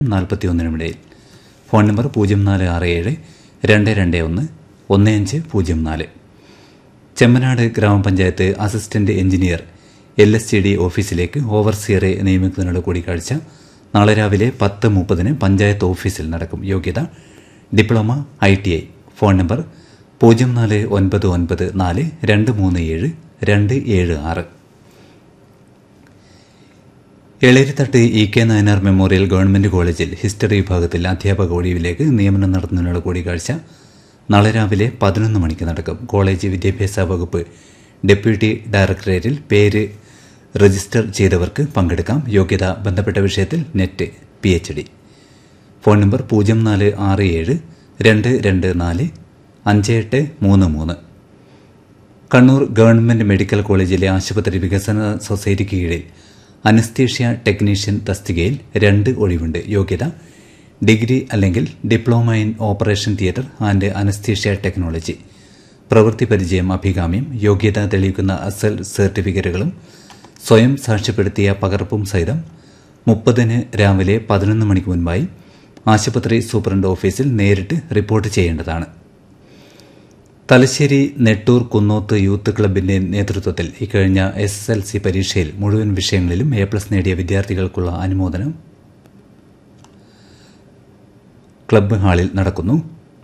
നാൽപ്പത്തിയൊന്നിനും ഇടയിൽ phone number പൂജ്യം നാല് ആറ് ഏഴ് രണ്ട് രണ്ട് ഒന്ന് ഒന്ന് അഞ്ച് പൂജ്യം നാല് ചെമ്മനാട് ഗ്രാമപഞ്ചായത്ത് assistant engineer L S G D ഓഫീസിലേക്ക് ഓവർസിയറെ നിയമിക്കുന്നതിനുള്ള കൂടിക്കാഴ്ച നാളെ രാവിലെ പത്ത് മുപ്പതിന് പഞ്ചായത്ത് ഓഫീസിൽ നടക്കും യോഗ്യത diploma I T I phone number പൂജ്യം നാല് ഒൻപത് ഒൻപത് നാല് രണ്ട് മൂന്ന് ഏഴ് രണ്ട് ഏഴ് ആറ് Elerithattu E K Nayanar memorial government കോളേജിൽ ഹിസ്റ്ററി വിഭാഗത്തിൽ അധ്യാപക ഒഴിവിലേക്ക് നിയമനം നടത്തുന്നതിനുള്ള കൂടിക്കാഴ്ച നാളെ രാവിലെ പതിനൊന്ന് മണിക്ക് നടക്കും കോളേജ് വിദ്യാഭ്യാസ വകുപ്പ് ഡെപ്യൂട്ടി ഡയറക്ടറേറ്റിൽ പേര് രജിസ്റ്റർ ചെയ്തവർക്ക് പങ്കെടുക്കാം യോഗ്യത ബന്ധപ്പെട്ട വിഷയത്തിൽ NET P H D phone number പൂജ്യം നാല് ആറ് ഏഴ് രണ്ട് രണ്ട് നാല് അഞ്ച് എട്ട് മൂന്ന് മൂന്ന് കണ്ണൂർ ഗവൺമെന്റ് മെഡിക്കൽ കോളേജിലെ ആശുപത്രി വികസന സൊസൈറ്റിക്ക് കീഴിൽ അനസ്തീഷ്യ ടെക്നീഷ്യൻ തസ്തികയിൽ രണ്ട് ഒഴിവുണ്ട് യോഗ്യത ഡിഗ്രി അല്ലെങ്കിൽ diploma in operation theatre and anaesthesia technology പ്രവൃത്തി പരിചയം അഭികാമ്യം യോഗ്യത തെളിയിക്കുന്ന അസൽ സർട്ടിഫിക്കറ്റുകളും സ്വയം സാക്ഷ്യപ്പെടുത്തിയ പകർപ്പും സഹിതം മുപ്പതിന് രാവിലെ പതിനൊന്ന് മണിക്ക് മുൻപായി ആശുപത്രി സൂപ്രണ്ട് ഓഫീസിൽ നേരിട്ട് റിപ്പോർട്ട് ചെയ്യേണ്ടതാണ് തലശ്ശേരി നെട്ടൂർ കുന്നോത്ത് യൂത്ത് ക്ലബിന്റെ നേതൃത്വത്തിൽ ഇക്കഴിഞ്ഞ എസ് എസ് എൽ സി പരീക്ഷയിൽ മുഴുവൻ വിഷയങ്ങളിലും എ പ്ലസ് നേടിയ വിദ്യാർത്ഥികൾക്കുള്ള അനുമോദനം ക്ലബ്ബ് ഹാളിൽ നടക്കുന്നു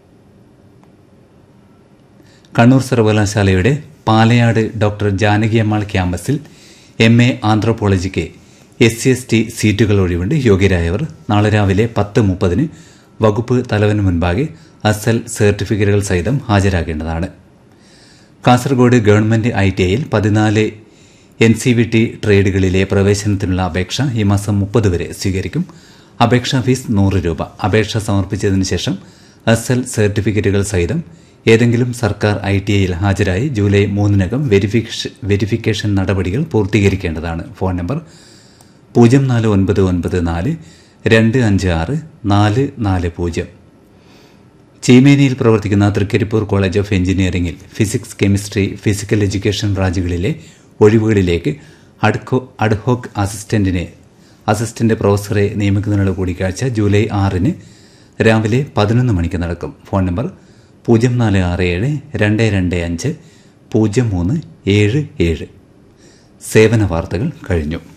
കണ്ണൂർ സർവകലാശാലയുടെ പാലയാട് ഡോക്ടർ ജാനകിയമ്മാൾ ക്യാമ്പസിൽ എം എ ആന്ത്രോപോളജിക്ക് എസ് സി എസ് ടി സീറ്റുകൾ ഒഴിവുണ്ട് യോഗ്യരായവർ നാളെ രാവിലെ പത്ത് മുപ്പതിന് വകുപ്പ് തലവന് മുൻപാകെ അസൽ സർട്ടിഫിക്കറ്റുകൾ സഹിതം ഹാജരാകേണ്ടതാണ് കാസർഗോഡ് ഗവൺമെന്റ് ഐ ടി ഐയിൽ പതിനാല് എൻ സി വി ടി ട്രേഡുകളിലെ പ്രവേശനത്തിനുള്ള അപേക്ഷ ഈ മാസം മുപ്പത് വരെ സ്വീകരിക്കും അപേക്ഷാ ഫീസ് നൂറ് രൂപ അപേക്ഷ സമർപ്പിച്ചതിന് ശേഷം അസൽ സർട്ടിഫിക്കറ്റുകൾ സഹിതം ഏതെങ്കിലും സർക്കാർ ഐ ടി ഐയിൽ ഹാജരായി ജൂലൈ മൂന്നിനകം വെരിഫിക്കേഷൻ വെരിഫിക്കേഷൻ നടപടികൾ പൂർത്തീകരിക്കേണ്ടതാണ് ഫോൺ നമ്പർ പൂജ്യം നാല് ഒൻപത് ഒൻപത് നാല് രണ്ട് അഞ്ച് ആറ് നാല് നാല് പൂജ്യം ചീമേനിയിൽ പ്രവർത്തിക്കുന്ന തൃക്കരിപ്പൂർ കോളേജ് ഓഫ് എഞ്ചിനീയറിംഗിൽ ഫിസിക്സ് കെമിസ്ട്രി ഫിസിക്കൽ എഡ്യൂക്കേഷൻ ബ്രാഞ്ചുകളിലെ ഒഴിവുകളിലേക്ക് അഡ്കോ അഡ്ഹോക് അസിസ്റ്റന്റിനെ അസിസ്റ്റന്റ് പ്രൊഫസറെ നിയമിക്കുന്നതിനുള്ള കൂടിക്കാഴ്ച ജൂലൈ ആറിന് രാവിലെ പതിനൊന്ന് മണിക്ക് നടക്കും ഫോൺ നമ്പർ പൂജ്യം നാല് ആറ് ഏഴ് രണ്ട് രണ്ട് അഞ്ച് പൂജ്യം മൂന്ന് ഏഴ് ഏഴ് സേവന വാർത്തകൾ കഴിഞ്ഞു